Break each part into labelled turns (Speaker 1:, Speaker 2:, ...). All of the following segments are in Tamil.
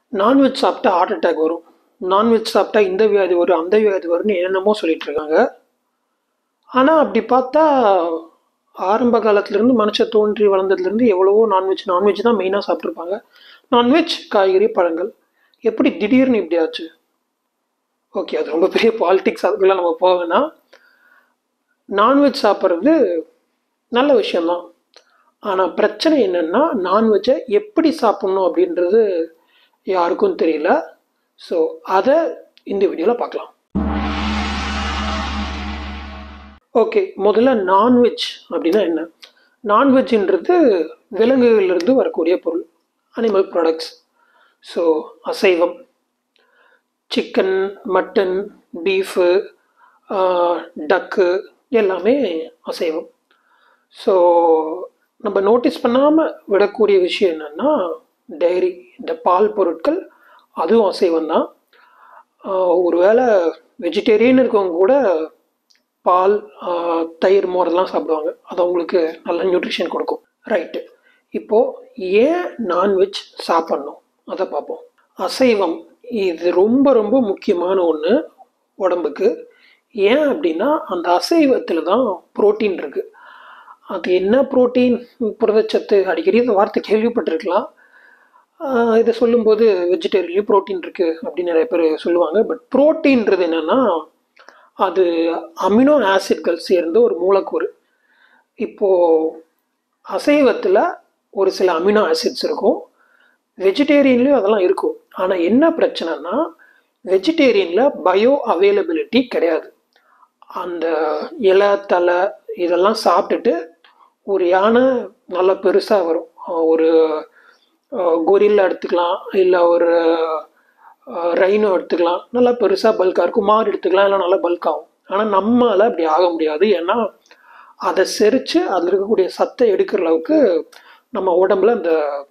Speaker 1: நான்வெஜ் சாப்பிட்டா ஹார்ட் அட்டாக் வரும் நான்வெஜ் சாப்பிட்டா இந்த வியாதி வரும் அந்த வியாதி வரும்னு என்னென்னமோ சொல்லிட்டு இருக்காங்க ஆனால் அப்படி பார்த்தா ஆரம்ப காலத்துலேருந்து மனுஷன் தோன்றி வளர்ந்ததுலேருந்து எவ்வளவோ நான்வெஜ் நான்வெஜ் தான் மெயினாக சாப்பிட்ருப்பாங்க நான்வெஜ் காய்கறி பழங்கள் எப்படி திடீர்னு இப்படி ஆச்சு ஓகே அது ரொம்ப பெரிய பாலிடிக்ஸ் அதுக்குள்ளே நம்ம போவேன்னா நான்வெஜ் சாப்பிட்றது நல்ல விஷயம்தான் ஆனால் பிரச்சனை என்னென்னா நான்வெஜ்ஜை எப்படி சாப்பிட்ணும் அப்படின்றது யாருக்கும் தெரியல ஸோ அதை இந்த வீடியோவில் பார்க்கலாம் ஓகே முதல்ல நான்வெஜ் அப்படின்னா என்ன நான்வெஜ்ன்றது விலங்குகளிலிருந்து வரக்கூடிய பொருள் அனிமல் ப்ராடக்ட்ஸ் ஸோ அசைவம் சிக்கன் மட்டன் பீஃபு டக்கு எல்லாமே அசைவம் ஸோ நம்ம நோட்டீஸ் பண்ணாமல் விடக்கூடிய விஷயம் என்னென்னா டைரி இந்த பால் பொருட்கள் அதுவும் அசைவம் தான் ஒருவேளை வெஜிடேரியன் இருக்கவங்க கூட பால் ஆஹ், தயிர் மோரெல்லாம் சாப்பிடுவாங்க அது அவங்களுக்கு நல்ல நியூட்ரிஷன் கொடுக்கும் ரைட்டு இப்போது ஏன் நான்வெஜ் சாப்பிட்ணும் அதை பார்ப்போம் அசைவம் இது ரொம்ப ரொம்ப முக்கியமான ஒன்று உடம்புக்கு ஏன் அப்படின்னா அந்த அசைவத்தில் தான் புரோட்டீன் இருக்குது அது என்ன புரோட்டீன் புரதச்சத்து அடிக்கடி இந்த வார்த்தை கேள்விப்பட்டிருக்கலாம் ஆஹ் இதை சொல்லும்போது வெஜிடேரியன்லேயும் புரோட்டீன் இருக்குது அப்படின்னு நிறைய பேர் சொல்லுவாங்க பட் புரோட்டீன்றது என்னென்னா அது அமினோ ஆசிட்கள் சேர்ந்த ஒரு மூலக்கூறு இப்போது அசைவத்தில் ஒரு சில அமினோ ஆசிட்ஸ் இருக்கும் வெஜிடேரியன்லேயும் அதெல்லாம் இருக்கும் ஆனால் என்ன பிரச்சனைனா வெஜிடேரியனில் பயோ அவைலபிலிட்டி கிடையாது அந்த இலை தலை இதெல்லாம் சாப்பிட்டுட்டு ஒரு யானை நல்லா பெருசாக வரும் அஹ் ஒரு கொரில்லா எடுத்துக்கலாம் இல்லை ஒரு ரைனோ எடுத்துக்கலாம் நல்லா பெருசாக பல்காக இருக்கும் மாடு எடுத்துக்கலாம் இல்லை நல்லா பல்க் ஆகும் ஆனால் நம்மளால் அப்படி ஆக முடியாது ஏன்னா அதை செரித்து அதில் இருக்கக்கூடிய சத்தை எடுக்கிற அளவுக்கு நம்ம உடம்புல அந்த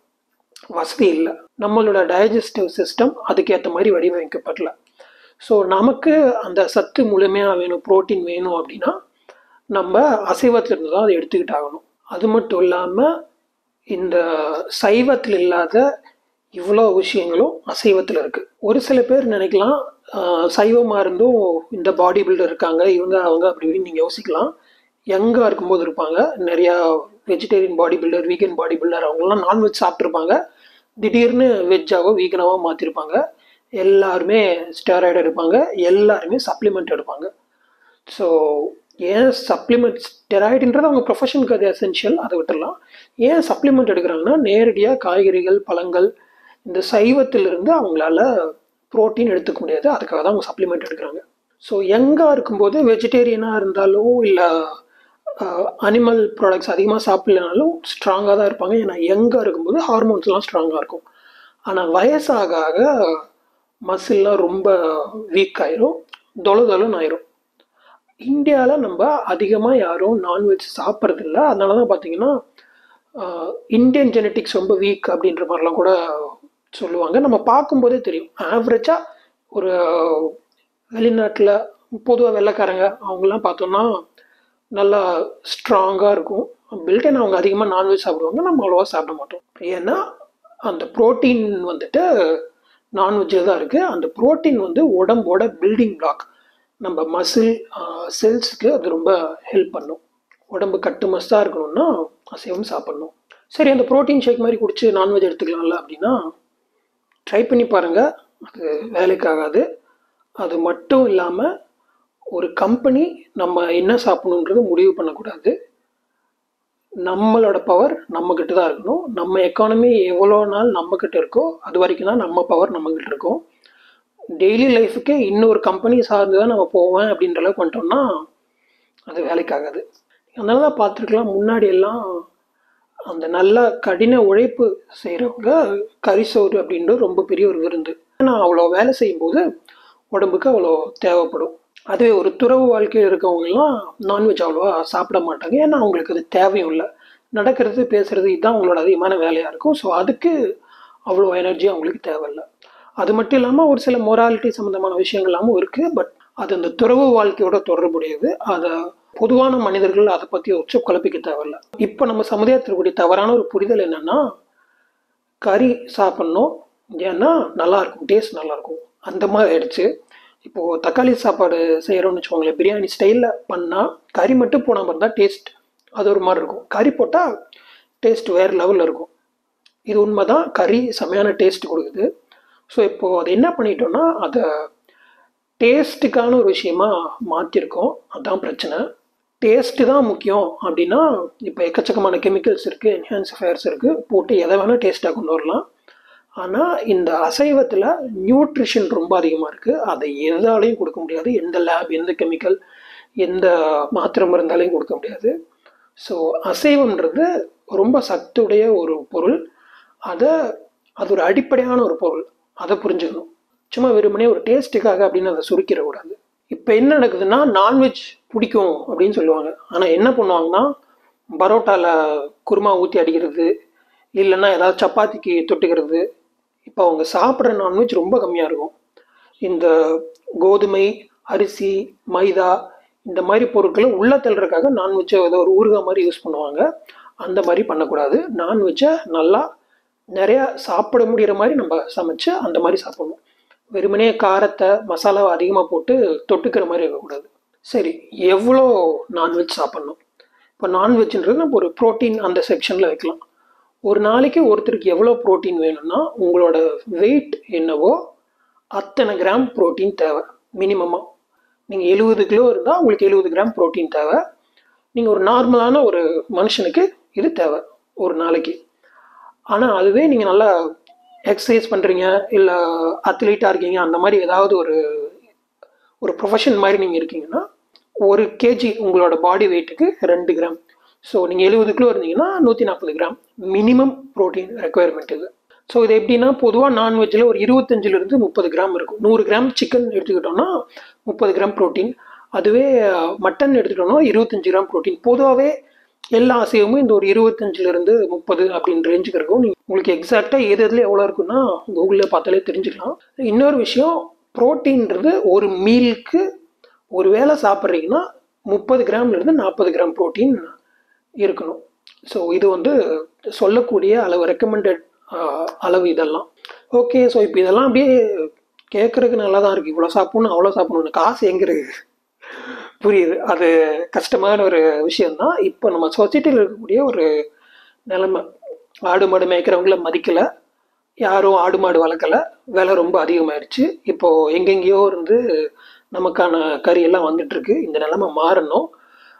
Speaker 1: வசதி இல்லை நம்மளோட டைஜஸ்டிவ் சிஸ்டம் அதுக்கேற்ற மாதிரி வடிவமைக்கப்படல ஸோ நமக்கு அந்த சத்து முழுமையாக வேணும் புரோட்டீன் வேணும் அப்படின்னா நம்ம அசைவத்திலிருந்து தான் அதை எடுத்துக்கிட்டு ஆகணும் அது மட்டும் இல்லாமல் இந்த சைவத்தில் இல்லாத இவ்வளோ விஷயங்களும் அசைவத்தில் இருக்குது ஒரு சில பேர் நினைக்கலாம் ஆஹ், சைவமாக இருந்தும் இந்த பாடி பில்டர் இருக்காங்க இவங்க அவங்க அப்படி இப்படின்னு நீங்கள் யோசிக்கலாம் யங்காக இருக்கும்போது இருப்பாங்க நிறையா vegetarian body builder vegan body builder அவங்களாம் நான்வெஜ் சாப்பிட்ருப்பாங்க திடீர்னு வெஜ்ஜாவோ வீகனாவோ மாற்றிருப்பாங்க எல்லாருமே ஸ்டெராய்டு எடுப்பாங்க எல்லாருமே சப்ளிமெண்ட் எடுப்பாங்க ஸோ ஏன் சப்ளிமெண்ட் ஸ்டெராய்டுன்றது அவங்க ப்ரொஃபஷனுக்கு அது எசென்ஷியல் அதை விட்டுடலாம் ஏன் சப்ளிமெண்ட் எடுக்கிறாங்கன்னா நேரடியாக காய்கறிகள் பழங்கள் இந்த சைவத்திலிருந்து அவங்களால புரோட்டீன் எடுத்துக்க முடியாது அதுக்காக தான் அவங்க சப்ளிமெண்ட் எடுக்கிறாங்க ஸோ யங்காக இருக்கும்போது வெஜிடேரியனாக இருந்தாலும் இல்லை அனிமல் ப்ராடக்ட்ஸ் அதிகமாக சாப்பிடலனாலும் ஸ்ட்ராங்காக தான் இருப்பாங்க ஏன்னா யங்காக இருக்கும்போது ஹார்மோன்ஸ்லாம் ஸ்ட்ராங்காக இருக்கும் ஆனால் வயசாக ஆக மசில்லாம் ரொம்ப வீக் ஆயிரும் தொலை தொலைன்னு ஆயிரும் இந்தியாவில் நம்ம அதிகமாக யாரும் நான்வெஜ் சாப்பிட்றதில்ல அதனால தான் பார்த்தீங்கன்னா இந்தியன் ஜெனட்டிக்ஸ் ரொம்ப வீக் அப்படின்ற மாதிரிலாம் கூட சொல்லுவாங்க நம்ம பார்க்கும்போதே தெரியும் ஆவரேஜாக ஒரு வெளிநாட்டில் பொதுவாக வெள்ளைக்காரங்க அவங்கெல்லாம் பார்த்தோம்னா நல்லா ஸ்ட்ராங்காக இருக்கும் பில்டன் அவங்க அதிகமாக நான்வெஜ் சாப்பிடுவாங்க நம்ம அவ்வளோவா சாப்பிட மாட்டோம் ஏன்னா அந்த புரோட்டீன் வந்துட்டு நான்வெஜ்ஜில் தான் இருக்குது அந்த புரோட்டீன் வந்து உடம்போட பில்டிங் பிளாக் நம்ம மசில் செல்ஸுக்கு அது ரொம்ப ஹெல்ப் பண்ணும் உடம்பு கட்டு மஸ்தாக இருக்கணும்னா அசைவம் சாப்பிடணும் சரி அந்த புரோட்டீன் ஷேக் மாதிரி குடிச்சு நான்வெஜ் எடுத்துக்கலாம்ல அப்படின்னா ட்ரை பண்ணி பாருங்கள் அது வேலைக்காகாது அது மட்டும் இல்லாமல் ஒரு கம்பெனி நம்ம என்ன சாப்பிடணுன்றது முடிவு பண்ணக்கூடாது நம்மளோட பவர் நம்மக்கிட்ட தான் இருக்கணும் நம்ம எக்கானமி எவ்வளோ நாள் நம்மக்கிட்ட இருக்கோ அது வரைக்கும் தான் நம்ம பவர் நம்மக்கிட்ட இருக்கும் டெய்லி லைஃபுக்கு இன்னொரு கம்பெனி சார்ந்து தான் நம்ம போவேன் அப்படின்ற அளவுக்கு வந்துட்டோம்னா அது வேலைக்காகாது அதனால தான் பார்த்துருக்கலாம் முன்னாடி எல்லாம் அந்த நல்ல கடின உழைப்பு செய்கிறவங்க கரிசோறு அப்படின்றது ரொம்ப பெரிய ஒரு விருந்து ஏன்னா அவ்வளோ வேலை செய்யும்போது உடம்புக்கு அவ்வளோ தேவைப்படும் அதுவே ஒரு துறவு வாழ்க்கையில் இருக்கவங்கலாம் நான்வெஜ் அவ்வளோவா சாப்பிட மாட்டாங்க ஏன்னா அவங்களுக்கு அது தேவையும் இல்லை நடக்கிறது பேசுறது இதுதான் அவங்களோட அதிகமான வேலையாக இருக்கும் ஸோ அதுக்கு அவ்வளோ எனர்ஜி அவங்களுக்கு தேவையில்லை அது மட்டும் இல்லாமல் ஒரு சில மொராலிட்டி சம்மந்தமான விஷயங்கள்லாமும் இருக்குது பட் அது அந்த துறவு வாழ்க்கையோட தொடர்புடையது அதை பொதுவான மனிதர்கள் அதை பற்றி வச்சு குழப்பிக்க தேவையில்ல இப்போ நம்ம சமுதாயத்தில் கூடிய தவறான ஒரு புரிதல் என்னன்னா கறி சாப்பிட்ணும் ஏன்னா நல்லாயிருக்கும் டேஸ்ட் நல்லாயிருக்கும் அந்த மாதிரி ஆயிடுச்சு இப்போது தக்காளி சாப்பாடு செய்கிறோம்னு வச்சுக்கோங்களேன் பிரியாணி ஸ்டைலில் பண்ணால் கறி மட்டும் போனால் மாதிரி தான் டேஸ்ட் அது ஒரு மாதிரி இருக்கும் கறி போட்டால் டேஸ்ட் வேறு லெவலில் இருக்கும் இது உண்மை தான் கறி செமையான டேஸ்ட் கொடுக்குது ஸோ இப்போது அது என்ன பண்ணிட்டோம்னா அதை டேஸ்ட்டுக்கான ஒரு விஷயமா மாற்றிருக்கோம் அதுதான் பிரச்சனை டேஸ்ட்டு தான் முக்கியம் அப்படின்னா இப்போ எக்கச்சக்கமான கெமிக்கல்ஸ் இருக்குது என்ஹான்சிஃபயர்ஸ் இருக்குது போட்டு எதை வேணால் டேஸ்ட்டாக கொண்டு வரலாம் ஆனால் இந்த அசைவத்தில் நியூட்ரிஷன் ரொம்ப அதிகமாக இருக்குது அதை எதாலையும் கொடுக்க முடியாது எந்த லேப் எந்த கெமிக்கல் எந்த மாத்திரை மருந்தாலையும் கொடுக்க முடியாது ஸோ அசைவம்ன்றது ரொம்ப சத்துடைய ஒரு பொருள் அதை அது ஒரு அடிப்படையான ஒரு பொருள் அதை புரிஞ்சுக்கணும் சும்மா வெறுமனே ஒரு டேஸ்ட்டுக்காக அப்படின்னு அதை சுருக்கிட கூடாது இப்போ என்ன நடக்குதுன்னா நான்வெஜ் பிடிக்கும் அப்படின்னு சொல்லுவாங்க ஆனால் என்ன பண்ணுவாங்கன்னா பரோட்டாவில் குருமா ஊற்றி அடிக்கிறது இல்லைன்னா ஏதாவது சப்பாத்திக்கு தொட்டுக்கிறது இப்போ அவங்க சாப்பிட்ற நான்வெஜ் ரொம்ப கம்மியாக இருக்கும் இந்த கோதுமை அரிசி மைதா இந்த மாதிரி பொருட்களை உள்ள தள்ளுறதுக்காக நான்வெஜ்ஜை ஏதோ ஒரு ஊறுகாய் மாதிரி யூஸ் பண்ணுவாங்க அந்த மாதிரி பண்ணக்கூடாது நான்வெஜ்ஜை நல்லா நிறையா சாப்பிட முடிகிற மாதிரி நம்ம சமைச்சு அந்த மாதிரி சாப்பிடணும் வெறுமனே காரத்தை மசாலாவை அதிகமாக போட்டு தொட்டுக்கிற மாதிரி இருக்கக்கூடாது சரி எவ்வளோ நான்வெஜ் சாப்பிட்ணும் இப்போ நான்வெஜ்ன்றது நம்ம ஒரு ப்ரோட்டீன் அந்த செக்ஷனில் வைக்கலாம் ஒரு நாளைக்கு ஒருத்தருக்கு எவ்வளோ ப்ரோட்டீன் வேணும்னா உங்களோட வெயிட் என்னவோ அத்தனை கிராம் ப்ரோட்டீன் தேவை மினிமமாக நீங்கள் எழுபது கிலோ இருந்தால் உங்களுக்கு எழுபது கிராம் ப்ரோட்டீன் தேவை நீங்கள் ஒரு நார்மலான ஒரு மனுஷனுக்கு இது தேவை ஒரு நாளைக்கு ஆனால் அதுவே நீங்கள் நல்லா எக்ஸசைஸ் பண்ணுறீங்க இல்லை அத்லீட்டாக இருக்கீங்க அந்த மாதிரி ஏதாவது ஒரு ஒரு ப்ரொஃபஷன் மாதிரி நீங்கள் இருக்கீங்கன்னா ஒரு கேஜி உங்களோட பாடி வெயிட்டுக்கு ரெண்டு கிராம் ஸோ நீங்கள் எழுபது கிலோ இருந்தீங்கன்னா நூற்றி நாற்பது கிராம் மினிமம் ப்ரோட்டீன் ரெக்குயர்மெண்ட் இது ஸோ இது எப்படின்னா பொதுவாக நான்வெஜ்ஜில் ஒரு இருபத்தஞ்சிலிருந்து முப்பது கிராம் இருக்கும் நூறு கிராம் சிக்கன் எடுத்துக்கிட்டோம்னா முப்பது கிராம் ப்ரோட்டீன் அதுவே மட்டன் எடுத்துக்கிட்டோம்னா இருபத்தஞ்சி கிராம் ப்ரோட்டீன் பொதுவாகவே எல்லா அசைவமும் இந்த ஒரு இருபத்தஞ்சிலிருந்து முப்பது அப்படின்ற ரேஞ்சுக்கு இருக்கும் நீங்கள் உங்களுக்கு எக்ஸாக்டாக எது எதுல எவ்வளோ இருக்குன்னா கூகுளில் பார்த்தாலே தெரிஞ்சுக்கலாம் இன்னொரு விஷயம் ப்ரோட்டீன்றது ஒரு மீலுக்கு ஒரு வேளை சாப்பிட்றீங்கன்னா முப்பது கிராம்லேருந்து நாற்பது கிராம் ப்ரோட்டீன் இருக்கணும் ஸோ இது வந்து சொல்லக்கூடிய அளவு ரெக்கமெண்டட் அளவு இதெல்லாம் ஓகே ஸோ இப்போ இதெல்லாம் அப்படியே கேட்குறதுக்கு நல்லா தான் இருக்குது இவ்வளோ சாப்பிடணும் அவ்வளோ சாப்பிடணும் காசு எங்கே இருக்குது புரியுது அது கஷ்டமான ஒரு விஷயந்தான் இப்போ நம்ம சொசைட்டியில் இருக்கக்கூடிய ஒரு நிலைமை ஆடு மாடு மேய்க்கிறவங்கள மதிக்கலை யாரும் ஆடு மாடு வளர்க்கலை விலை ரொம்ப அதிகமாயிருச்சு இப்போது எங்கெங்கேயோ இருந்து நமக்கான கறி எல்லாம் வந்துட்டுருக்கு இந்த நிலைமை மாறணும்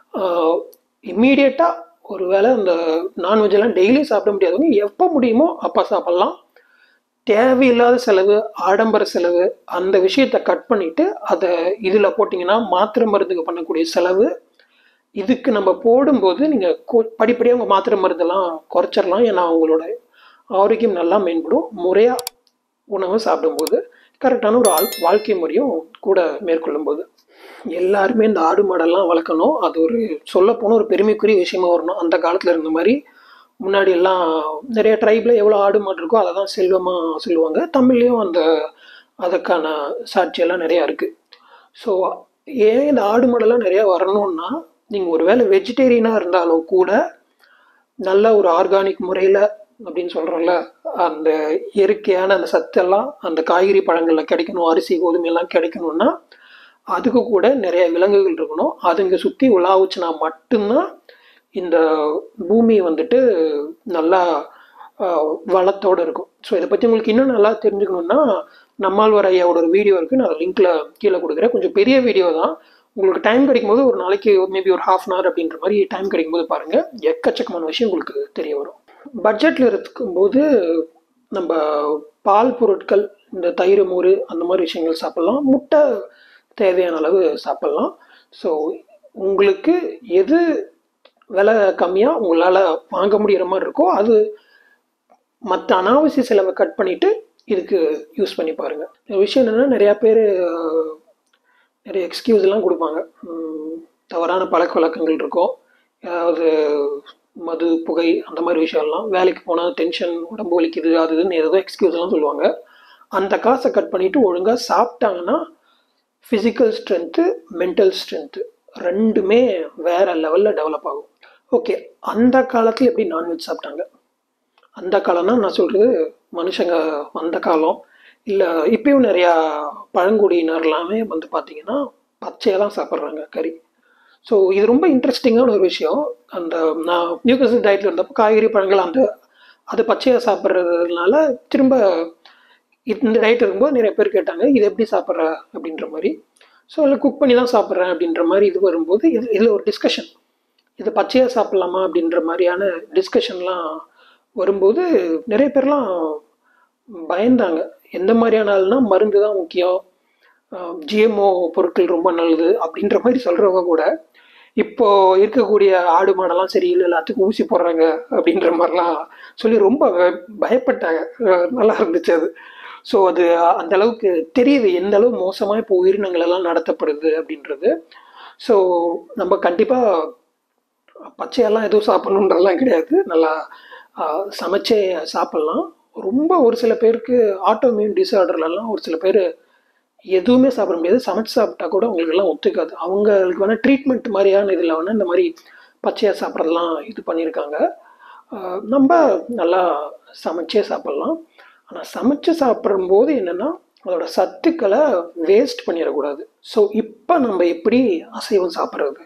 Speaker 1: இம்மீடியட்டாக ஒரு வேளை இந்த நான்வெஜ் எல்லாம் டெய்லி சாப்பிட முடியாதவங்க எப்போ முடியுமோ அப்போ சாப்பிட்லாம் தேவையில்லாத செலவு ஆடம்பர செலவு அந்த விஷயத்தை கட் பண்ணிட்டு அதை இதில் போட்டிங்கன்னா மாத்திரை மருந்துக்கு பண்ணக்கூடிய செலவு இதுக்கு நம்ம போடும்போது நீங்கள் படிப்படியாக உங்கள் மாத்திரை மருந்தெல்லாம் குறைச்சிடலாம் ஏன்னா அவங்களோட ஆரோக்கியம் நல்லா மேம்படும் முறையாக உணவு சாப்பிடும்போது கரெக்டான ஒரு ஆள் வாழ்க்கை முறையும் கூட மேற்கொள்ளும்போது எல்லாருமே இந்த ஆடு மாடெல்லாம் வளர்க்கணும் அது ஒரு சொல்லப்போனால் ஒரு பெருமைக்குரிய விஷயமா வரணும் அந்த காலத்தில் இருந்த மாதிரி முன்னாடி எல்லாம் நிறைய ட்ரைபில் எவ்வளோ ஆடு மாடு இருக்கோ அதை தான் செல்வமாக சொல்லுவாங்க தமிழ்லேயும் அந்த அதுக்கான சாட்சியெல்லாம் நிறையா இருக்குது ஸோ ஏன் இந்த ஆடு மாடெல்லாம் நிறையா வரணும்னா நீங்கள் ஒரு வேளை வெஜிடேரியனாக இருந்தாலும் கூட நல்ல ஒரு ஆர்கானிக் முறையில் அப்படின்னு சொல்கிறோம்ல அந்த இயற்கையான அந்த சத்தெல்லாம் அந்த காய்கறி பழங்களில் கிடைக்கணும் அரிசி கோதுமை எல்லாம் கிடைக்கணும்னா அதுக்கு கூட நிறைய விலங்குகள் இருக்கணும் அதுங்க சுற்றி உலாவுச்சுனா மட்டும்தான் இந்த பூமி வந்துட்டு நல்லா வளத்தோடு இருக்கும் ஸோ இதை பற்றி உங்களுக்கு இன்னும் நல்லா தெரிஞ்சுக்கணுன்னா நம்மாழ்வார் ஐயாவோட ஒரு வீடியோ இருக்குது நான் லிங்க்கில் கீழே கொடுக்குறேன் கொஞ்சம் பெரிய வீடியோ தான் உங்களுக்கு டைம் கிடைக்கும்போது ஒரு நாளைக்கு மேபி ஒரு ஹாஃப் அன் ஹவர் அப்படின்ற மாதிரி டைம் கிடைக்கும்போது பாருங்கள் எக்கச்சக்கமான விஷயம் உங்களுக்கு தெரிய வரும் பட்ஜெட்டில் இருக்கும்போது நம்ம பால் பொருட்கள் இந்த தயிர் மோர் அந்த மாதிரி விஷயங்கள் சாப்பிட்லாம் முட்டை தேவையான அளவு சாப்பிட்லாம் ஸோ உங்களுக்கு எது விலை கம்மியாக உங்களால் வாங்க முடிகிற மாதிரி இருக்கோ அது மற்ற அனாவசிய செலவை கட் பண்ணிவிட்டு இதுக்கு யூஸ் பண்ணி பாருங்கள் விஷயம் என்னென்னா நிறையா பேர் நிறைய எக்ஸ்கியூஸ் எல்லாம் கொடுப்பாங்க தவறான பழக்க வழக்கங்கள் இருக்கும் அதாவது மது புகை அந்த மாதிரி விஷயம்லாம் வேலைக்கு போனால் டென்ஷன் உடம்பு வலிக்குது அது இதுன்னு ஏதோ எக்ஸ்கியூஸ் எல்லாம் சொல்லுவாங்க அந்த காசை கட் பண்ணிவிட்டு ஒழுங்காக சாப்பிட்டாங்கன்னா ஃபிசிக்கல் ஸ்ட்ரென்த்து மென்டல் ஸ்ட்ரென்த்து ரெண்டுமே வேற லெவலில் டெவலப் ஆகும் ஓகே அந்த காலத்தில் எப்படி நான்வெஜ் சாப்பிட்டாங்க அந்த காலம்னா நான் சொல்கிறது மனுஷங்க வந்த காலம் இல்லை இப்பயும் நிறையா பழங்குடியினர் எல்லாமே வந்து பார்த்திங்கன்னா பச்சையாக தான் சாப்பிட்றாங்க கறி ஸோ இது ரொம்ப இன்ட்ரெஸ்டிங்கான ஒரு விஷயம் அந்த நான் நியூக்ளியஸ் டயட்டில் இருந்தப்போ காய்கறி பழங்கள் அந்த அது பச்சையாக சாப்பிட்றதுனால திரும்ப இந்த டயட் இருக்கும்போது நிறைய பேர் கேட்டாங்க இது எப்படி சாப்பிட்ற அப்படின்ற மாதிரி ஸோ அதில் குக் பண்ணி தான் சாப்பிட்றேன் அப்படின்ற மாதிரி இது வரும்போது இது இதில் ஒரு டிஸ்கஷன் இது பச்சையாக சாப்பிட்லாமா அப்படின்ற மாதிரியான டிஸ்கஷன்லாம் வரும்போது நிறைய பேர்லாம் பயந்தாங்க எந்த மாதிரியான ஆள்னா மருந்து தான் முக்கியம் ஜிஎம்ஓ பொருட்கள் ரொம்ப நல்லது அப்படின்ற மாதிரி சொல்கிறவங்க கூட இப்போ இருக்கக்கூடிய ஆடு மாடெல்லாம் சரியில்லை எல்லாத்துக்கும் ஊசி போடுறாங்க அப்படின்ற மாதிரிலாம் சொல்லி ரொம்ப பய- பயப்பட்டாங்க அஹ் நல்லா இருந்துச்சு அது ஸோ அது அந்த அளவுக்கு தெரியுது எந்த அளவு மோசமாக இப்போ உயிரினங்கள் எல்லாம் நடத்தப்படுது அப்படின்றது ஸோ நம்ம கண்டிப்பாக பச்சையெல்லாம் எதுவும் சாப்பிடணுன்றதெல்லாம் கிடையாது நல்லா ஆஹ், சமைச்சே சாப்பிட்லாம் ரொம்ப ஒரு சில பேருக்கு ஆட்டோமியூன் டிசார்டர்லலாம் ஒரு சில பேர் எதுவுமே சாப்பிட முடியாது சமைச்சு சாப்பிட்டா கூட உங்களுக்கு எல்லாம் ஒத்துக்காது அவங்களுக்கு வேணால் ட்ரீட்மெண்ட் மாதிரியான இதில் வேணால் இந்த மாதிரி பச்சையாக சாப்பிட்றதெல்லாம் இது பண்ணியிருக்காங்க ஆஹ், நம்ம நல்லா சமைச்சே சாப்பிட்லாம் ஆனால் சமைச்சு சாப்பிடும்போது என்னென்னா அதோட சத்துக்களை வேஸ்ட் பண்ணிடக்கூடாது ஸோ இப்போ நம்ம எப்படி அசைவம் சாப்பிட்றது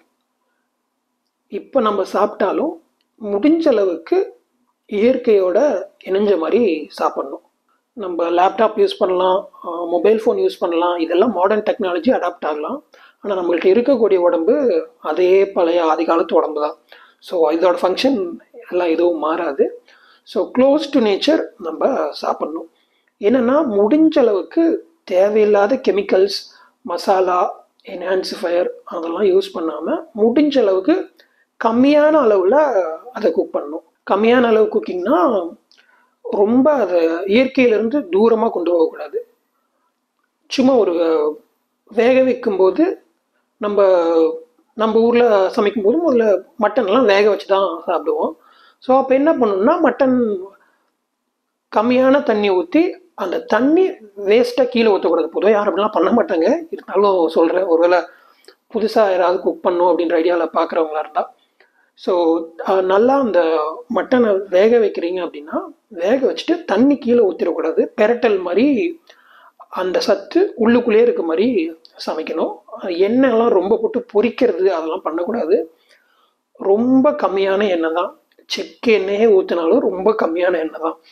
Speaker 1: இப்போ நம்ம சாப்பிட்டாலும் முடிஞ்ச அளவுக்கு இயற்கையோட இணைஞ்ச மாதிரி சாப்பிட்ணும் நம்ம லேப்டாப் யூஸ் பண்ணலாம் மொபைல் ஃபோன் யூஸ் பண்ணலாம் இதெல்லாம் மாடர்ன் டெக்னாலஜி அடாப்ட் ஆகலாம் ஆனால் நம்மள்ட்ட இருக்கக்கூடிய உடம்பு அதே பழைய ஆதி காலத்து உடம்பு தான் ஸோ இதோட ஃபங்க்ஷன் எல்லாம் எதுவும் மாறாது ஸோ க்ளோஸ் டு நேச்சர் நம்ம சாப்பிட்ணும் என்னென்னா முடிஞ்ச அளவுக்கு தேவையில்லாத கெமிக்கல்ஸ் மசாலா என்ஹான்சிஃபயர் அதெல்லாம் யூஸ் பண்ணாமல் முடிஞ்ச அளவுக்கு கம்மியான அளவில் அதை குக் பண்ணணும் கம்மியான அளவு குக்கிங்னா ரொம்ப அதை இயற்கையிலேருந்து தூரமாக கொண்டு போகக்கூடாது சும்மா ஒரு வேக வைக்கும்போது நம்ம நம்ம ஊரில் சமைக்கும்போது முதல்ல மட்டன்லாம் வேக வச்சு தான் சாப்பிடுவோம் ஸோ அப்போ என்ன பண்ணணும்னா மட்டன் கம்மியான தண்ணி ஊற்றி அந்த தண்ணி வேஸ்ட்டாக கீழே ஊற்றக்கூடாது பொதுவாக யாரும் அப்படிலாம் பண்ண மாட்டாங்க இருந்தாலும் சொல்கிறேன் ஒருவேளை புதுசாக யாராவது குக் பண்ணும் அப்படின்ற ஐடியாவில் பார்க்குறவங்களா இருந்தால் ஸோ நல்லா அந்த மட்டனை வேக வைக்கிறீங்க அப்படின்னா வேக வச்சுட்டு தண்ணி கீழே ஊற்றிடக்கூடாது பெரட்டல் மாதிரி அந்த சத்து உள்ளுக்குள்ளேயே இருக்க மாதிரி சமைக்கணும் எண்ணெய்லாம் ரொம்ப போட்டு பொரிக்கிறது அதெல்லாம் பண்ணக்கூடாது ரொம்ப கம்மியான எண்ணெய் தான் செக்கு எண்ணெயே ஊற்றினாலும் ரொம்ப கம்மியான எண்ணெய் தான்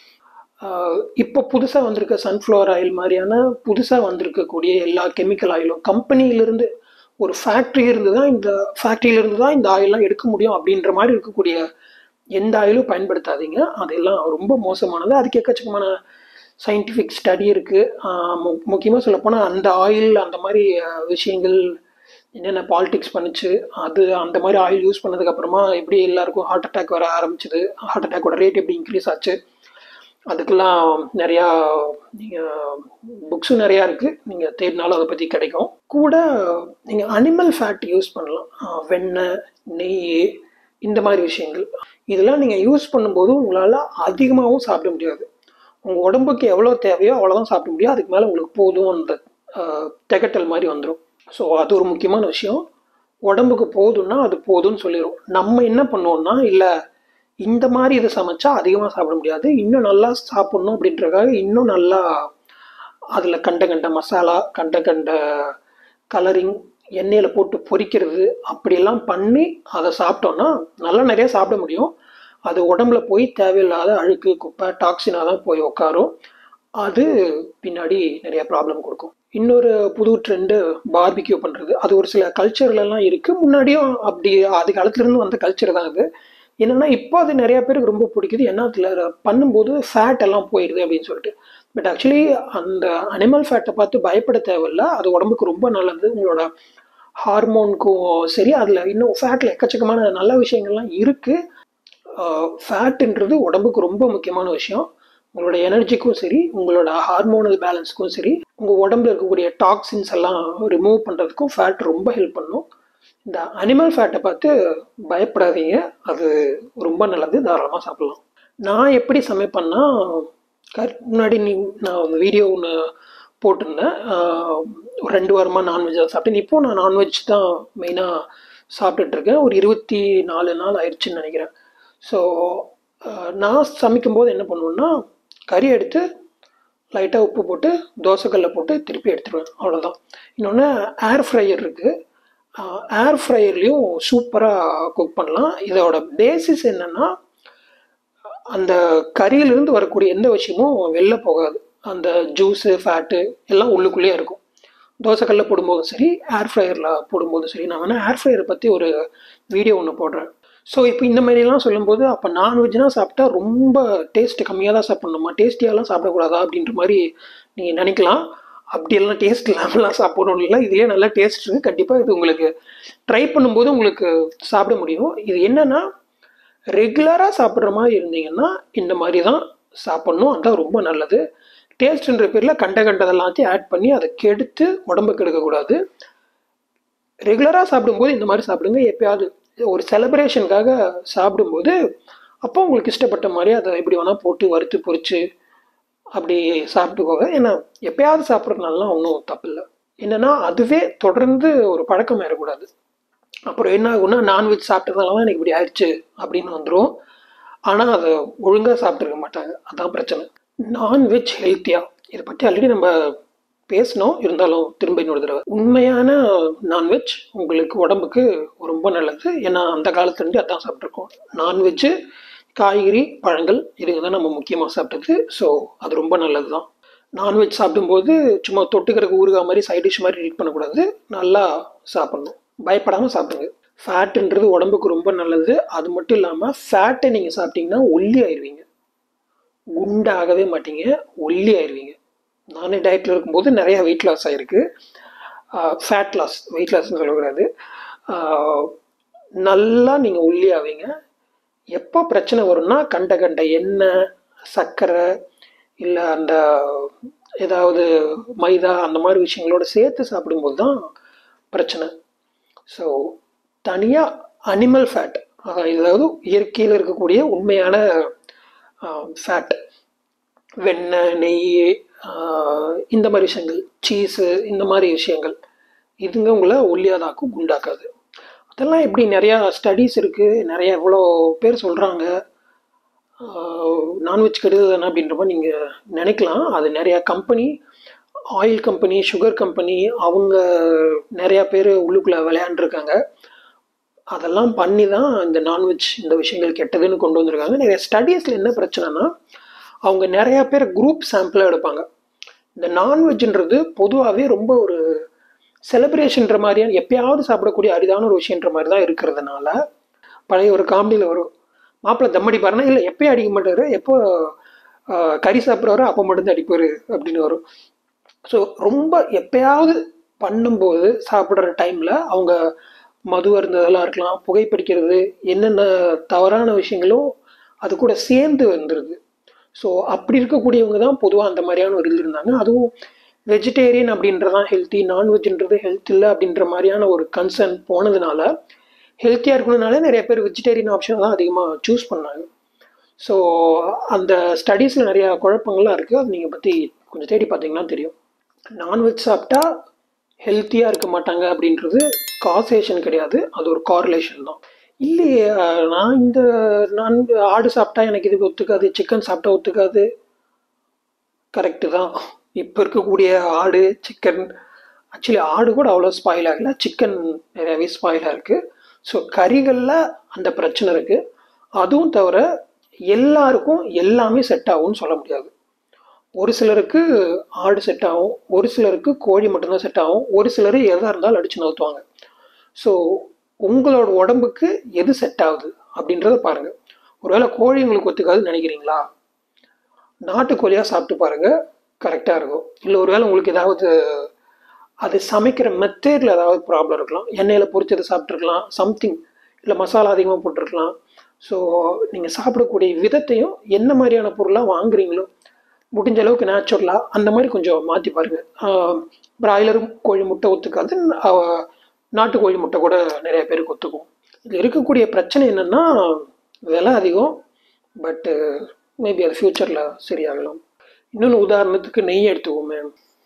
Speaker 1: ஆஹ் இப்போ புதுசாக வந்திருக்க சன்ஃப்ளவர் ஆயில் மாதிரியான புதுசாக வந்திருக்கக்கூடிய எல்லா கெமிக்கல் ஆயிலும் கம்பெனியிலிருந்து ஒரு ஃபேக்ட்ரி இருந்து தான் இந்த ஃபேக்ட்ரியிலிருந்து தான் இந்த ஆயிலெலாம் எடுக்க முடியும் அப்படின்ற மாதிரி இருக்கக்கூடிய எந்த ஆயிலும் பயன்படுத்தாதீங்க அதெல்லாம் ரொம்ப மோசமானது அதுக்கு எக்கச்சக்கமான சயின்டிஃபிக் ஸ்டடி இருக்குது முக்கியமாக சொல்லப்போனால் அந்த ஆயில் அந்த மாதிரி அஹ், விஷயங்கள் என்னென்ன பாலிடிக்ஸ் பண்ணுச்சு அது அந்த மாதிரி ஆயில் யூஸ் பண்ணதுக்கப்புறமா எப்படி எல்லாருக்கும் ஹார்ட் அட்டாக் வர ஆரம்பிச்சுது ஹார்ட் அட்டாக்கோட ரேட் எப்படி இன்க்ரீஸ் ஆச்சு அதுக்கெல்லாம் நிறையா நீங்கள் புக்ஸும் நிறையா இருக்குது நீங்கள் தேடினாலும் அதை பற்றி கிடைக்கும் கூட நீங்கள் அனிமல் ஃபேட் யூஸ் பண்ணலாம் ஆஹ் வெண்ணெய் நெய் இந்த மாதிரி விஷயங்கள் இதெல்லாம் நீங்கள் யூஸ் பண்ணும்போது உங்களால் அதிகமாகவும் சாப்பிட முடியாது உங்கள் உடம்புக்கு எவ்வளோ தேவையோ அவ்வளோதான் சாப்பிட முடியும் அதுக்கு மேலே உங்களுக்கு போதும் அந்த ஆஹ், திகட்டல் மாதிரி வந்துடும் ஸோ அது ஒரு முக்கியமான விஷயம் உடம்புக்கு போதும்னா அது போதும்னு சொல்லிடும் நம்ம என்ன பண்ணுவோம்னா இல்லை இந்த மாதிரி இதை சமைச்சா அதிகமாக சாப்பிட முடியாது இன்னும் நல்லா சாப்பிடணும் அப்படின்றதுக்காக இன்னும் நல்லா அதில் கண்ட கண்ட மசாலா கண்ட கண்ட கலரிங் எண்ணெயில் போட்டு பொரிக்கிறது அப்படியெல்லாம் பண்ணி அதை சாப்பிட்டோன்னா நல்லா நிறைய சாப்பிட முடியும் அது உடம்புல போய் தேவையில்லாத அழுக்கு குப்பை டாக்ஸினாக தான் போய் உட்காரும் அது பின்னாடி நிறைய ப்ராப்ளம் கொடுக்கும் இன்னொரு புது ட்ரெண்டு பார்பிக்யூ பண்ணுறது அது ஒரு சில கல்ச்சர்லலாம் இருக்குது முன்னாடியும் அப்படி ஆதி காலத்துலேருந்து வந்த கல்ச்சர் தான் அது என்னென்னா இப்போ அது நிறைய பேருக்கு ரொம்ப பிடிக்குது ஏன்னா அதில் பண்ணும்போது ஃபேட் எல்லாம் போயிடுது அப்படின்னு சொல்லிட்டு பட் ஆக்சுவலி அந்த அனிமல் ஃபேட்டை பார்த்து பயப்பட தேவையில்ல அது உடம்புக்கு ரொம்ப நல்லது உங்களோட ஹார்மோனுக்கும் சரி அதில் இன்னும் ஃபேட்டில் எக்கச்சக்கமான நல்ல விஷயங்கள்லாம் இருக்குது ஃபேட்டுன்றது உடம்புக்கு ரொம்ப முக்கியமான விஷயம் உங்களோட எனர்ஜிக்கும் சரி உங்களோட ஹார்மோனல் பேலன்ஸ்க்கும் சரி உங்கள் உடம்புல இருக்கக்கூடிய டாக்ஸின்ஸ் எல்லாம் ரிமூவ் பண்ணுறதுக்கும் ஃபேட் ரொம்ப ஹெல்ப் பண்ணும் இந்த அனிமல் ஃபேட்டை பார்த்து பயப்படாதீங்க அது ரொம்ப நல்லது தாராளமாக சாப்பிடலாம் நான் எப்படி சமைப்பேன்னா கர் முன்னாடி நீ நான் வீடியோ ஒன்று போட்டிருந்தேன் ஆஹ் ஒரு ரெண்டு வாரமாக நான்வெஜ் தான் சாப்பிட்டேன் இப்போ நான் நான்வெஜ் தான் மெயினாக சாப்பிட்டுட்ருக்கேன் ஒரு இருபத்தி நாலு நாள் ஆயிடுச்சுன்னு நினைக்கிறேன் ஸோ அஹ், நான் சமைக்கும்போது என்ன பண்ணுவேன்னா கறி எடுத்து லைட்டாக உப்பு போட்டு தோசைக்கல்ல போட்டு திருப்பி எடுத்துருவேன் அவ்வளோதான் இன்னொன்று ஏர் ஃப்ரையர் இருக்குது ஏர் ஃப்ரையர்லேயும் சூப்பராக குக் பண்ணலாம் இதோட பேசிஸ் என்னென்னா அந்த கறியிலிருந்து வரக்கூடிய எந்த விஷயமும் வெளில போகாது அந்த ஜூஸு ஃபேட்டு எல்லாம் உள்ளுக்குள்ளேயே இருக்கும் தோசைக்கல்ல போடும்போதும் சரி ஏர் ஃப்ரையரில் போடும்போதும் சரி நான் வேணால் ஏர் ஃப்ரையரை பற்றி ஒரு வீடியோ ஒன்று போடுறேன் ஸோ இப்போ இந்த மாதிரிலாம் சொல்லும்போது அப்போ நான்வெஜ்னால் சாப்பிட்டா ரொம்ப டேஸ்ட் கம்மியாக தான் சாப்பிட்ணுமா டேஸ்டியாலாம் சாப்பிடக்கூடாதா அப்படின்ற மாதிரி நீங்கள் நினைக்கலாம் அப்படியெல்லாம் டேஸ்ட் இல்லாமலாம் சாப்பிடணும் இல்லை இதுலேயே நல்ல டேஸ்ட் இருக்குது கண்டிப்பாக இது உங்களுக்கு ட்ரை பண்ணும்போது உங்களுக்கு சாப்பிட முடியும் இது என்னென்னா ரெகுலராக சாப்பிட்ற மாதிரி இருந்தீங்கன்னா இந்த மாதிரி தான் சாப்பிட்ணும் அதான் ரொம்ப நல்லது டேஸ்ட்ன்ற பேரில் கண்ட கண்டதெல்லாத்தையும் ஆட் பண்ணி அதை கெடுத்து உடம்புக்கு எடுக்கக்கூடாது ரெகுலராக சாப்பிடும்போது இந்த மாதிரி சாப்பிடுங்க எப்பயாவது ஒரு செலிப்ரேஷனுக்காக சாப்பிடும்போது அப்போ உங்களுக்கு இஷ்டப்பட்ட மாதிரி அதை எப்படி வேணால் போட்டு வறுத்து பொரிச்சு அப்படி சாப்பிட்டுக்கோங்க ஏன்னா எப்பயாவது சாப்பிட்றதுனாலாம் ஒன்றும் தப்பு இல்லை என்னென்னா அதுவே தொடர்ந்து ஒரு பழக்கம் ஏறக்கூடாது அப்புறம் என்ன ஆகும்னா நான்வெஜ் சாப்பிட்டதுனால தான் எனக்கு இப்படி ஆயிடுச்சு அப்படின்னு வந்துடும் ஆனால் அதை ஒழுங்காக சாப்பிட்ருக்க மாட்டாங்க அதான் பிரச்சனை நான்வெஜ் ஹெல்த்தியா இதை பற்றி ஆல்ரெடி நம்ம பேசினோம் இருந்தாலும் திரும்ப இன்னொரு தடவை உண்மையான நான்வெஜ் உங்களுக்கு உடம்புக்கு ரொம்ப நல்லது ஏன்னா அந்த காலத்துலேருந்து அதான் சாப்பிட்ருக்கோம் நான்வெஜ்ஜு காய்கறி பழங்கள் இதுங்க தான் நம்ம முக்கியமாக சாப்பிட்டது ஸோ அது ரொம்ப நல்லது தான் நான்வெஜ் சாப்பிடும்போது சும்மா தொட்டுக்கிறதுக்கு ஊறுகாய் மாதிரி சைட் டிஷ் மாதிரி ட்ரீட் பண்ணக்கூடாது நல்லா சாப்பிடணும் பயப்படாமல் சாப்பிடுங்க ஃபேட்டுன்றது உடம்புக்கு ரொம்ப நல்லது அது மட்டும் இல்லாமல் ஃபேட்டை நீங்கள் சாப்பிட்டீங்கன்னா ஒல்லி ஆயிடுவீங்க குண்டாகவே மாட்டீங்க ஒல்லி ஆயிடுவீங்க நானே டயட்டில் இருக்கும்போது நிறையா வெயிட் லாஸ் ஆகிருக்கு ஃபேட் லாஸ் வெயிட் லாஸ்னு சொல்லக்கூடாது ஆஹ், நல்லா நீங்கள் ஒல்லி ஆவீங்க எப்போ பிரச்சனை வரும்னா கண்ட கண்ட எண்ணெய் சர்க்கரை இல்லை அந்த ஏதாவது மைதா அந்த மாதிரி விஷயங்களோட சேர்த்து சாப்பிடும்போது தான் பிரச்சனை ஸோ தனியாக அனிமல் ஃபேட் அதாவது இயற்கையில் இருக்கக்கூடிய உண்மையான ஃபேட் வெண்ணெய் நெய் ஆஹ், இந்த மாதிரி விஷயங்கள் சீஸு இந்த மாதிரி விஷயங்கள் இதுங்க உங்களை ஒல்லியாதாக்கும் குண்டாக்காது அதெல்லாம் எப்படி நிறையா ஸ்டடீஸ் இருக்குது நிறைய எவ்வளோ பேர் சொல்கிறாங்க நான்வெஜ் கெடுதல் தானே அப்படின்ற மாதிரி நீங்கள் நினைக்கலாம் அது நிறையா company oil company sugar company அவங்க நிறையா பேர் உள்ளுக்குள்ளே விளையாண்டுருக்காங்க அதெல்லாம் பண்ணி தான் இந்த நான்வெஜ் இந்த விஷயங்கள் கெட்டதுன்னு கொண்டு வந்திருக்காங்க நிறைய ஸ்டடீஸில் என்ன பிரச்சனைனா அவங்க நிறையா பேர் குரூப் சாம்பிளாக எடுப்பாங்க இந்த நான்வெஜ்ன்றது பொதுவாகவே ரொம்ப ஒரு செலிப்ரேஷன்ற மாதிரியான எப்பயாவது சாப்பிடக்கூடிய அரிதான ஒரு விஷயன்ற மாதிரி தான் இருக்கிறதுனால பழைய ஒரு காமெடியில் வரும் மாப்பிள்ளை தம் அடிப்பாருன்னா இல்லை எப்பயும் அடிக்க மாட்டாரு எப்போ ஆஹ், கறி சாப்பிட்றாரோ அப்போ மட்டும்தான் அடிப்பார் அப்படின்னு வரும் ஸோ ரொம்ப எப்பயாவது பண்ணும்போது சாப்பிட்ற டைமில் அவங்க மது அருந்ததெல்லாம் இருக்கலாம் புகைப்பிடிக்கிறது என்னென்ன தவறான விஷயங்களும் அது கூட சேர்ந்து வந்துடுது ஸோ அப்படி இருக்கக்கூடியவங்க தான் பொதுவாக அந்த மாதிரியான ஒரு இது இருந்தாங்க அதுவும் வெஜிடேரியன் அப்படின்றதான் ஹெல்த்தி நான்வெஜ்ன்றது ஹெல்த் இல்லை அப்படின்ற மாதிரியான ஒரு கன்சர்ன் போனதுனால ஹெல்த்தியாக இருக்கணும்னால நிறைய பேர் வெஜிடேரியன் ஆப்ஷன் தான் அதிகமாக சூஸ் பண்ணாங்க ஸோ அந்த ஸ்டடீஸில் நிறையா குழப்பங்கள்லாம் இருக்குது அது நீங்கள் பற்றி கொஞ்சம் தேடி பார்த்தீங்கன்னா தெரியும் நான்வெஜ் சாப்பிட்டா ஹெல்த்தியாக இருக்க மாட்டாங்க அப்படின்றது காசேஷன் கிடையாது அது ஒரு கார்லேஷன் தான் இல்லையே அஹ், நான் இந்த நான் ஆடு சாப்பிட்டா எனக்கு இது ஒத்துக்காது சிக்கன் சாப்பிட்டா ஒத்துக்காது கரெக்டு தான் இப்போ இருக்கக்கூடிய ஆடு சிக்கன் ஆக்சுவலி ஆடு கூட அவ்வளோ ஸ்பாயில் ஆகல சிக்கன் நிறையவே ஸ்பாயிலாக இருக்குது ஸோ கறிகளில் அந்த பிரச்சனை இருக்குது அதுவும் தவிர எல்லாருக்கும் எல்லாமே செட் ஆகும்னு சொல்ல முடியாது ஒரு சிலருக்கு ஆடு செட் ஆகும் ஒரு சிலருக்கு கோழி மட்டும்தான் செட் ஆகும் ஒரு சிலர் எதாக இருந்தாலும் அடிச்சு நவுத்துவாங்க ஸோ உங்களோட உடம்புக்கு எது செட் ஆகுது அப்படின்றத பாருங்கள் ஒருவேளை கோழி உங்களுக்கு ஒத்துக்காதுன்னு நினைக்கிறீங்களா நாட்டுக்கோழியாக சாப்பிட்டு பாருங்கள் கரெக்டாக இருக்கும் இல்லை ஒருவேளை உங்களுக்கு ஏதாவது அது சமைக்கிற மெத்தேடில் ஏதாவது ப்ராப்ளம் இருக்கலாம் எண்ணெயில் பொரிச்சதை சாப்பிட்ருக்கலாம் சம்திங் இல்லை மசாலா அதிகமாக போட்டிருக்கலாம் ஸோ நீங்கள் சாப்பிடக்கூடிய விதத்தையும் என்ன மாதிரியான பொருளாக வாங்குறீங்களோ முடிஞ்ச அளவுக்கு நேச்சுரலாக அந்த மாதிரி கொஞ்சம் மாற்றி பாருங்கள் பிராய்லரும் கோழி முட்டை ஒத்துக்காது ஆஹ், நாட்டுக்கோழி முட்டை கூட நிறைய பேருக்கு ஒத்துக்கும் இதில் இருக்கக்கூடிய பிரச்சனை என்னென்னா விலை அதிகம் பட்டு மேபி அது ஃப்யூச்சரில் சரியாகலாம் இன்னொன்று உதாரணத்துக்கு நெய் எடுத்துக்கோமே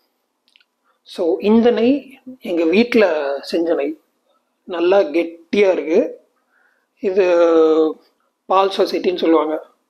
Speaker 1: ஸோ இந்த நெய் எங்கள் வீட்டில் செஞ்ச நெய் நல்லா கெட்டியாக இருக்குது இது பால் சொசைட்டின்னு சொல்லுவாங்க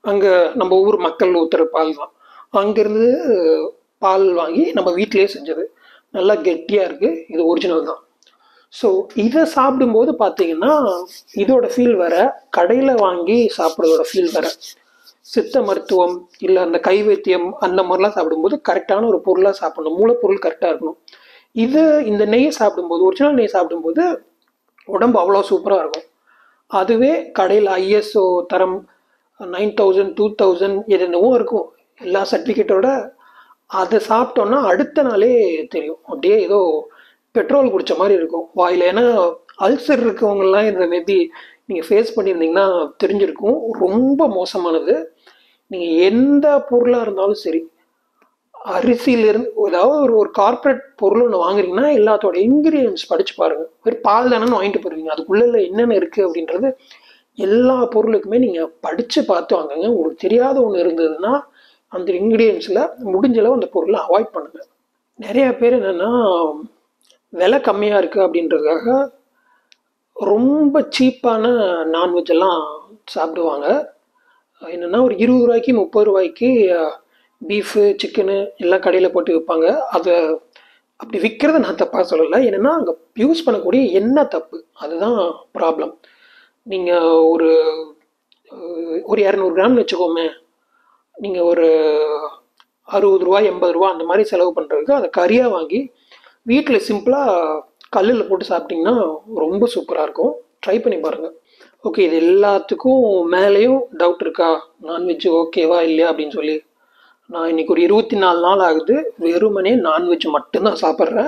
Speaker 1: அங்கே நம்ம ஊர் மக்கள் ஊற்றுற பால் தான் அங்கேருந்து பால் வாங்கி நம்ம வீட்டிலேயே செஞ்சது நல்லா கெட்டியாக இருக்குது இது ஒரிஜினல் தான் ஸோ இதை சாப்பிடும்போது பார்த்தீங்கன்னா இதோட ஃபீல் வேற கடையில் வாங்கி சாப்பிட்றதோட ஃபீல் வேற சித்த மருத்துவம் இல்லை அந்த கைவைத்தியம் அந்த மாதிரிலாம் சாப்பிடும்போது கரெக்டான ஒரு பொருளாக சாப்பிடணும் மூலப்பொருள் கரெக்டாக இருக்கணும் இது இந்த நெய் சாப்பிடும்போது ஒரிஜினல் நெய் சாப்பிடும்போது உடம்பு அவ்வளோ சூப்பராக இருக்கும் அதுவே கடையில் ஐஎஸ்ஓ தரம் நைன் தௌசண்ட் டூ தௌசண்ட் என்னென்னவோ இருக்கும் எல்லா சர்டிஃபிகேட்டோட அதை சாப்பிட்டோன்னா அடுத்த நாளே தெரியும் அப்படியே ஏதோ பெட்ரோல் குடிச்ச மாதிரி இருக்கும் வாயில் ஏன்னா அல்சர் இருக்கவங்கலாம் இதை மேபி நீங்கள் ஃபேஸ் பண்ணியிருந்தீங்கன்னா தெரிஞ்சிருக்கும் ரொம்ப மோசமானது நீங்கள் எந்த பொருளாக இருந்தாலும் சரி அரிசியிலிருந்து ஏதாவது ஒரு ஒரு கார்ப்பரேட் பொருள் ஒன்று வாங்குறீங்கன்னா எல்லாத்தோட இன்க்ரீடியன்ஸ் படிச்சு பாருங்கள் வெறும் பால் தானே வாங்கிட்டு போயிருவீங்க அதுக்குள்ளே என்னென்ன இருக்குது அப்படின்றது எல்லா பொருளுக்குமே நீங்கள் படித்து பார்த்து வாங்குங்க உங்களுக்கு தெரியாத ஒன்று இருந்ததுன்னா அந்த இன்க்ரீடியன்ஸில் முடிஞ்ச அளவு அந்த பொருளை அவாய்ட் பண்ணுங்கள் நிறைய பேர் என்னென்னா விலை கம்மியாக இருக்குது அப்படின்றதுக்காக ரொம்ப சீப்பான நான்வெஜ் எல்லாம் சாப்பிடுவாங்க என்னென்னா ஒரு இருபது ரூபாய்க்கு முப்பது ரூபாய்க்கு பீஃபு சிக்கனு எல்லாம் கடையில் போட்டு விற்பாங்க அதை அப்படி விற்கிறத நான் தப்பாக சொல்லலை என்னென்னா அங்கே யூஸ் பண்ணக்கூடிய எண்ணெய் தப்பு அதுதான் ப்ராப்ளம் நீங்கள் ஒரு ஒரு இரநூறு கிராம் வச்சுக்கோமே நீங்கள் ஒரு அறுபது ரூபா எண்பது ரூபா அந்த மாதிரி செலவு பண்ணுறதுக்கு அதை கறியாக வாங்கி வீட்டில் சிம்பிளாக கல்லில் போட்டு சாப்பிட்டிங்கன்னா ரொம்ப சூப்பராக இருக்கும் ட்ரை பண்ணி பாருங்கள் ஓகே இது எல்லாத்துக்கும் மேலேயும் டவுட் இருக்கா நான்வெஜ் ஓகேவா இல்லையா அப்படின்னு சொல்லி நான் இன்னைக்கு ஒரு இருபத்தி நாலு நாள் ஆகுது வெறுமனே நான்வெஜ் மட்டும்தான் சாப்பிட்றேன்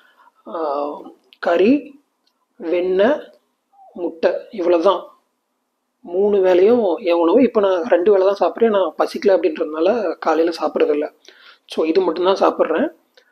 Speaker 1: கறி வெண்ணெய் முட்டை இவ்வளோ தான் மூணு வேலையும் என் உணவு இப்போ நான் ரெண்டு வேலை தான் சாப்பிட்றேன் நான் பசிக்கல அப்படின்றதுனால காலையில் சாப்பிட்றதில்ல ஸோ இது மட்டும்தான் சாப்பிட்றேன்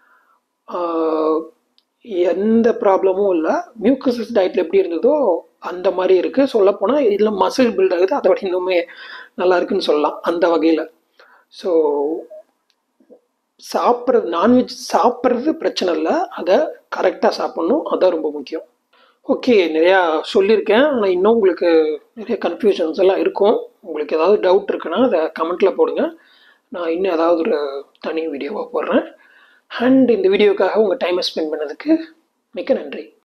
Speaker 1: எந்த ப்ராப்ளமும் இல்லை மியூக்கசஸ் டயட்டில் எப்படி இருந்ததோ அந்த மாதிரி இருக்குது சொல்லப்போனால் இதில் மசில் பில்ட் ஆகுது அதை விட இன்னுமே நல்லா இருக்குன்னு சொல்லலாம் அந்த வகையில் ஸோ சாப்பிட்றது நான்வெஜ் சாப்பிட்றது பிரச்சனை இல்லை அதை கரெக்டாக சாப்பிட்ணும் அதான் ரொம்ப முக்கியம் ஓகே நிறையா சொல்லியிருக்கேன் ஆனால் இன்னும் உங்களுக்கு நிறைய கன்ஃபியூஷன்ஸ் எல்லாம் இருக்கும் உங்களுக்கு ஏதாவது டவுட் இருக்குன்னா அதை கமெண்ட்டில் போடுங்க நான் இன்னும் ஏதாவது ஒரு தனி வீடியோவாக போடுறேன் அண்ட் இந்த வீடியோக்காக உங்கள் டைமை ஸ்பெண்ட் பண்ணதுக்கு மிக்க நன்றி